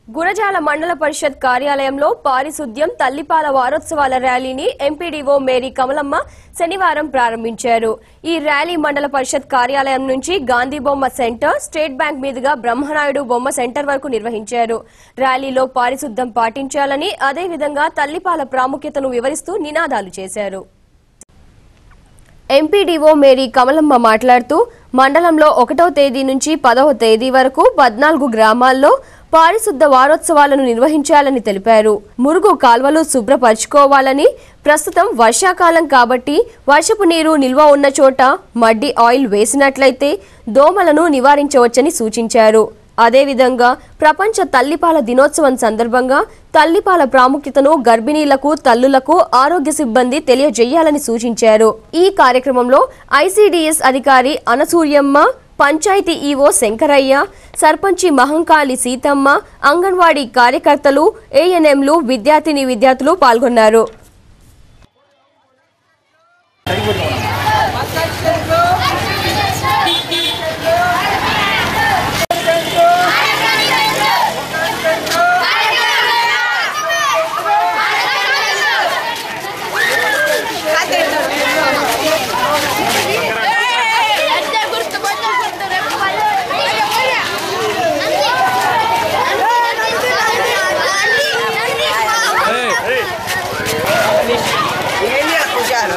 గురజాల మండల పరిషత్ కార్యాలయంలో పారిశుద్ధ్యం తల్లిపాల వారోత్సవాల ర్యాలీని ఎంపీడీఓ మేరీ కమలమ్మ శనివారం ప్రారంభించారు ఈ ర్యాలీ మండల పరిషత్ కార్యాలయం నుంచి గాంధీ బొమ్మ సెంటర్ స్టేట్ బ్యాంక్ మీదుగా బ్రహ్మనాయుడు బొమ్మ సెంటర్ వరకు నిర్వహించారు ర్యాలీలో పారిశుద్ధ్యం పాటించాలని అదేవిధంగా తల్లిపాల ప్రాముఖ్యతను వివరిస్తూ నినాదాలు చేశారు ఎంపీడీఓ మేరీ కమలమ్మ మాట్లాడుతూ మండలంలో ఒకటో తేదీ నుంచి పదవ తేదీ వరకు పద్నాలుగు గ్రామాల్లో పారిశుద్ధ వారోత్సవాలను నిర్వహించాలని తెలిపారు మురుగు కాల్వలు శుభ్రపరచుకోవాలని ప్రస్తుతం వర్షాకాలం కాబట్టి వర్షపు నీరు నిల్వ ఉన్న చోట మడ్డి ఆయిల్ వేసినట్లయితే దోమలను నివారించవచ్చని సూచించారు అదేవిధంగా ప్రపంచ తల్లిపాల దినోత్సవం సందర్భంగా తల్లిపాల ప్రాముఖ్యతను గర్భిణీలకు తల్లులకు ఆరోగ్య సిబ్బంది తెలియజేయాలని సూచించారు ఈ కార్యక్రమంలో ఐసీడీఎస్ అధికారి అనసూయమ్మ పంచాయతీ ఈవో శంకరయ్య సర్పంచి మహంకాళి సీతమ్మ అంగన్వాడీ కార్యకర్తలు ఏఎన్ఎంలు విద్యార్థిని విద్యార్థులు పాల్గొన్నారు అదే గుర్తు మంచి గుర్తు రేపు ఏంటి ఆ పూజారు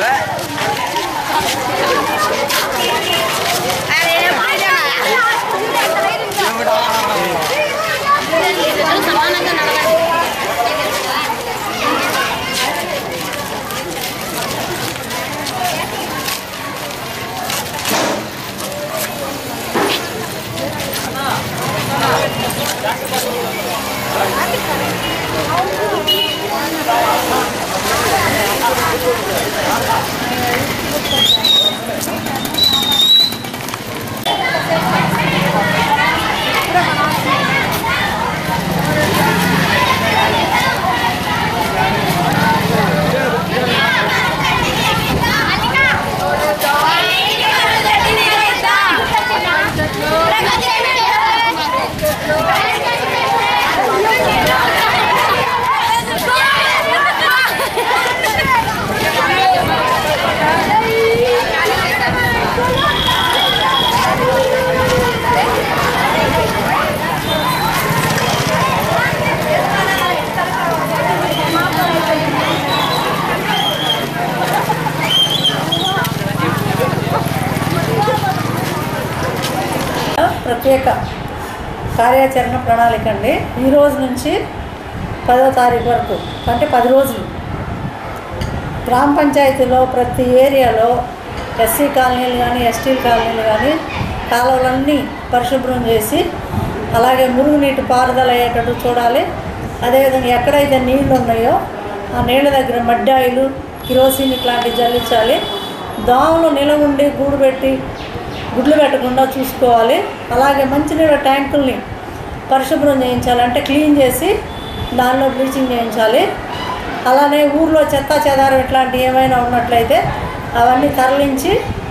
సమానంగా నడవండి ప్రత్యేక కార్యాచరణ ప్రణాళిక అండి ఈ రోజు నుంచి పదో తారీఖు వరకు అంటే పది రోజులు గ్రామ పంచాయతీలో ప్రతి ఏరియాలో ఎస్సీ కాలనీలు కానీ ఎస్టీ కాలనీలు కానీ కాలువలన్నీ పరిశుభ్రం చేసి అలాగే మురుగునీటి పారుదల అయ్యేటట్టు చూడాలి అదేవిధంగా ఎక్కడైతే నీళ్లు ఉన్నాయో ఆ నీళ్ళ దగ్గర మడ్డాయిలు కిరోసిన్ ఇట్లాంటివి జల్లించాలి దోమలు నిలవ ఉండి గూడు పెట్టి గుడ్లు పెట్టకుండా చూసుకోవాలి అలాగే మంచినీళ్ళ ట్యాంకుల్ని పరిశుభ్రం చేయించాలి అంటే క్లీన్ చేసి దానిలో బ్లీచింగ్ చేయించాలి అలానే ఊర్లో చెత్త చెదారం ఇట్లాంటివి ఏమైనా ఉన్నట్లయితే అవన్నీ తరలించి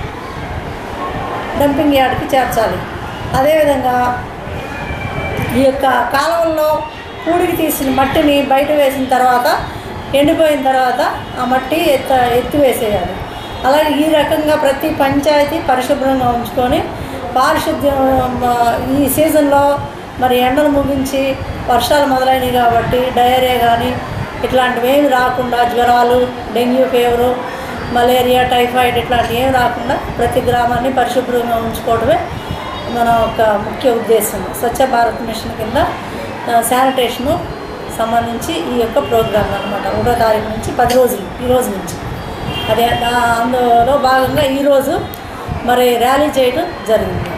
డంపింగ్ యార్డ్కి చేర్చాలి అదేవిధంగా ఈ యొక్క కాలువల్లో కూడికి తీసిన మట్టిని బయట వేసిన తర్వాత ఎండిపోయిన తర్వాత ఆ మట్టి ఎత్త ఎత్తి వేసేయాలి అలాగే ఈ రకంగా ప్రతి పంచాయతీ పరిశుభ్రంగా ఉంచుకొని పారిశుద్ధ్యం ఆ, ఈ సీజన్లో మరి ఎండలు ముగించి వర్షాలు మొదలైనవి కాబట్టి డయేరియా కానీ ఇట్లాంటివి ఏమి రాకుండా జ్వరాలు డెంగ్యూ ఫీవరు మలేరియా టైఫాయిడ్ ఇట్లాంటివి ఏమి రాకుండా ప్రతి గ్రామాన్ని పరిశుభ్రంగా ఉంచుకోవడమే మన ఒక ముఖ్య ఉద్దేశం స్వచ్ఛ భారత్ మిషన్ కింద ఆ, శానిటేషను సంబంధించి ఈ యొక్క ప్రోగ్రామ్ అనమాట ఒకటో తారీఖు నుంచి పది రోజులు ఈ రోజు నుంచి అదే దా- అందులో భాగంగా ఈరోజు మరి ర్యాలీ చేయడం జరిగింది